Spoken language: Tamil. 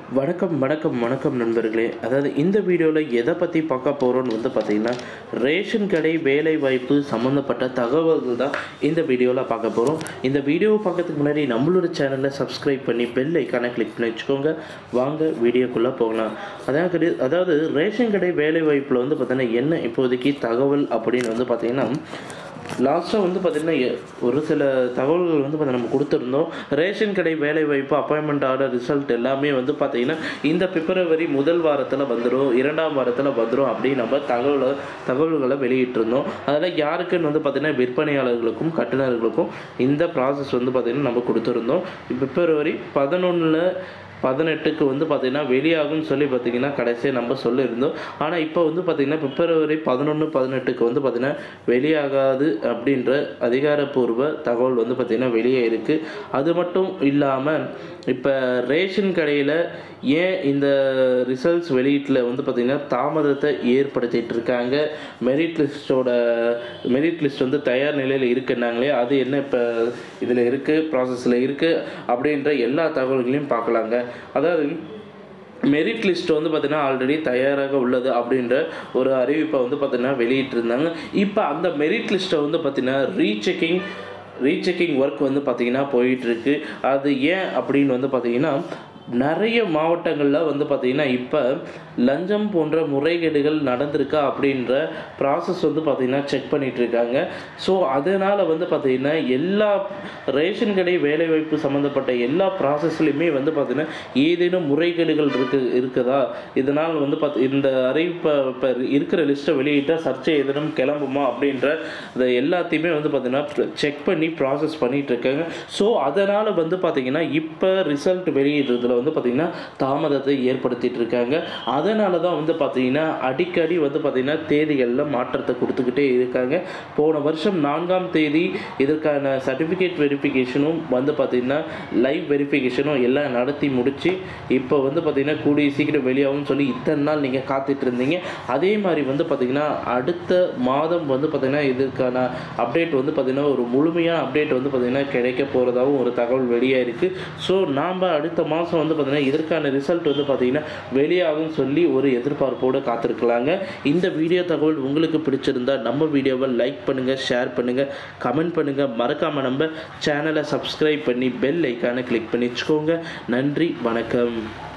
வணக்கம் வணக்கம் வணக்கம் நண்பர்களே அதாவது இந்த வீடியோவில் எதை பற்றி பார்க்க போகிறோன்னு வந்து பார்த்தீங்கன்னா ரேஷன் கடை வேலை வாய்ப்பு சம்மந்தப்பட்ட தகவல்கள் தான் இந்த வீடியோவில் பார்க்க போகிறோம் இந்த வீடியோவை பார்க்கறதுக்கு முன்னாடி நம்மளோட சேனலை சப்ஸ்கிரைப் பண்ணி பெல் ஐக்கானை கிளிக் பண்ணி வச்சுக்கோங்க வாங்க வீடியோக்குள்ளே போகலாம் அதான் கிடையாது அதாவது ரேஷன் கடை வேலை வாய்ப்பில் வந்து பார்த்தீங்கன்னா என்ன இப்போதைக்கு தகவல் அப்படின்னு வந்து பார்த்தீங்கன்னா லாஸ்ட்டாக வந்து பார்த்திங்கன்னா எ- ஒரு சில தகவல்கள் வந்து பார்த்திங்கன்னா நம்ம கொடுத்துருந்தோம் ரேஷன் கடை வேலை வாய்ப்பு அப்பாயின்மெண்ட் ஆர்டர் ரிசல்ட் எல்லாமே வந்து பார்த்திங்கன்னா இந்த பிப்ரவரி முதல் வாரத்தில் வந்துடும் இரண்டாம் வாரத்தில் வந்துடும் அப்படின்னு நம்ம தகவலை தகவல்களை வெளியிட்டிருந்தோம் அதில் யாருக்குன்னு வந்து பார்த்திங்கன்னா விற்பனையாளர்களுக்கும் கட்டுநர்களுக்கும் இந்த ப்ராசஸ் வந்து பார்த்திங்கன்னா நம்ம கொடுத்துருந்தோம் பிப்ரவரி பதினொன்றில் பதினெட்டுக்கு வந்து பார்த்திங்கன்னா வெளியாகும்னு சொல்லி பார்த்திங்கன்னா கடைசியாக நம்ம சொல்லியிருந்தோம் ஆனால் இப்போ வந்து பார்த்திங்கன்னா பிப்ரவரி பதினொன்று பதினெட்டுக்கு வந்து பார்த்திங்கன்னா வெளியாகாது அப்படின்ற அதிகாரப்பூர்வ தகவல் வந்து பார்த்திங்கன்னா வெளியே இருக்குது அது மட்டும் இல்லாமல் இப்போ ரேஷன் கடையில் ஏன் இந்த ரிசல்ட்ஸ் வெளியீட்டில் வந்து பார்த்திங்கன்னா தாமதத்தை ஏற்படுத்திட்டு இருக்காங்க மெரிட் லிஸ்ட்டோட மெரிட் லிஸ்ட் வந்து தயார் நிலையில் இருக்குன்னாங்களே அது என்ன இப்போ இதில் இருக்குது ப்ராசஸில் இருக்குது அப்படின்ற எல்லா தகவல்களையும் பார்க்கலாங்க அதாவது மெரிட் லிஸ்ட் வந்து பார்த்தீங்கன்னா ஆல்ரெடி தயாராக உள்ளது அப்படின்ற ஒரு அறிவிப்பை வந்து பார்த்தீங்கன்னா வெளியிட்டிருந்தாங்க இப்போ அந்த மெரிட் லிஸ்ட்டை வந்து பார்த்தீங்கன்னா ரீசெக்கிங் ரீசெக்கிங் ஒர்க் வந்து பார்த்தீங்கன்னா போயிட்டுருக்கு அது ஏன் அப்படின்னு வந்து பார்த்தீங்கன்னா நிறைய மாவட்டங்களில் வந்து பார்த்திங்கன்னா இப்போ லஞ்சம் போன்ற முறைகேடுகள் நடந்திருக்கா அப்படின்ற ப்ராசஸ் வந்து பார்த்திங்கன்னா செக் பண்ணிட்டு இருக்காங்க ஸோ அதனால் வந்து பார்த்திங்கன்னா எல்லா ரேஷன் கடை வேலைவாய்ப்பு சம்மந்தப்பட்ட எல்லா ப்ராசஸ்லையுமே வந்து பார்த்திங்கன்னா ஏதேனும் முறைகேடுகள் இருக்கு இருக்குதா இதனால் வந்து பார்த்து இந்த அறிவிப்பை இப்போ இருக்கிற லிஸ்ட்டை வெளியிட்டால் சர்ச்சை எதனும் கிளம்புமா அப்படின்ற இதை எல்லாத்தையுமே வந்து பார்த்திங்கன்னா செக் பண்ணி ப்ராசஸ் பண்ணிட்டு இருக்காங்க ஸோ அதனால் வந்து பார்த்திங்கன்னா இப்போ ரிசல்ட் வெளியிடுறதுல வந்து பார்த்திங்கன்னா தாமதத்தை ஏற்படுத்திட்டு இருக்காங்க அதனால தான் வந்து பார்த்திங்கன்னா அடிக்கடி வந்து பார்த்திங்கன்னா தேதிகளில் மாற்றத்தை கொடுத்துக்கிட்டே இருக்காங்க போன வருஷம் நான்காம் தேதி இதற்கான சர்டிஃபிகேட் வெரிஃபிகேஷனும் வந்து பார்த்திங்கன்னா லைவ் வெரிஃபிகேஷனும் எல்லாம் நடத்தி முடிச்சு இப்போ வந்து பார்த்திங்கன்னா கூடிய சீக்கிரம் வெளியாகும்னு சொல்லி இத்தனை நாள் நீங்கள் காத்துட்டு இருந்தீங்க அதே மாதிரி வந்து பார்த்திங்கன்னா அடுத்த மாதம் வந்து பார்த்திங்கன்னா இதற்கான அப்டேட் வந்து பார்த்திங்கன்னா ஒரு முழுமையான அப்டேட் வந்து பார்த்திங்கன்னா கிடைக்க போகிறதாகவும் ஒரு தகவல் வெளியாக இருக்குது ஸோ நாம் அடுத்த மாதம் வந்து பார்த்திங்கன்னா இதற்கான ரிசல்ட் வந்து பார்த்திங்கன்னா வெளியாகும் சொல்லி ஒரு எதிர்பார்ப்போடு காத்திருக்கலாங்க இந்த வீடியோ தகவல் உங்களுக்கு பிடிச்சிருந்தா நம்ம வீடியோவை லைக் பண்ணுங்கள் ஷேர் பண்ணுங்கள் கமெண்ட் பண்ணுங்கள் மறக்காமல் நம்ம சேனலை சப்ஸ்கிரைப் பண்ணி பெல் ஐக்கானை கிளிக் பண்ணி வச்சுக்கோங்க நன்றி வணக்கம்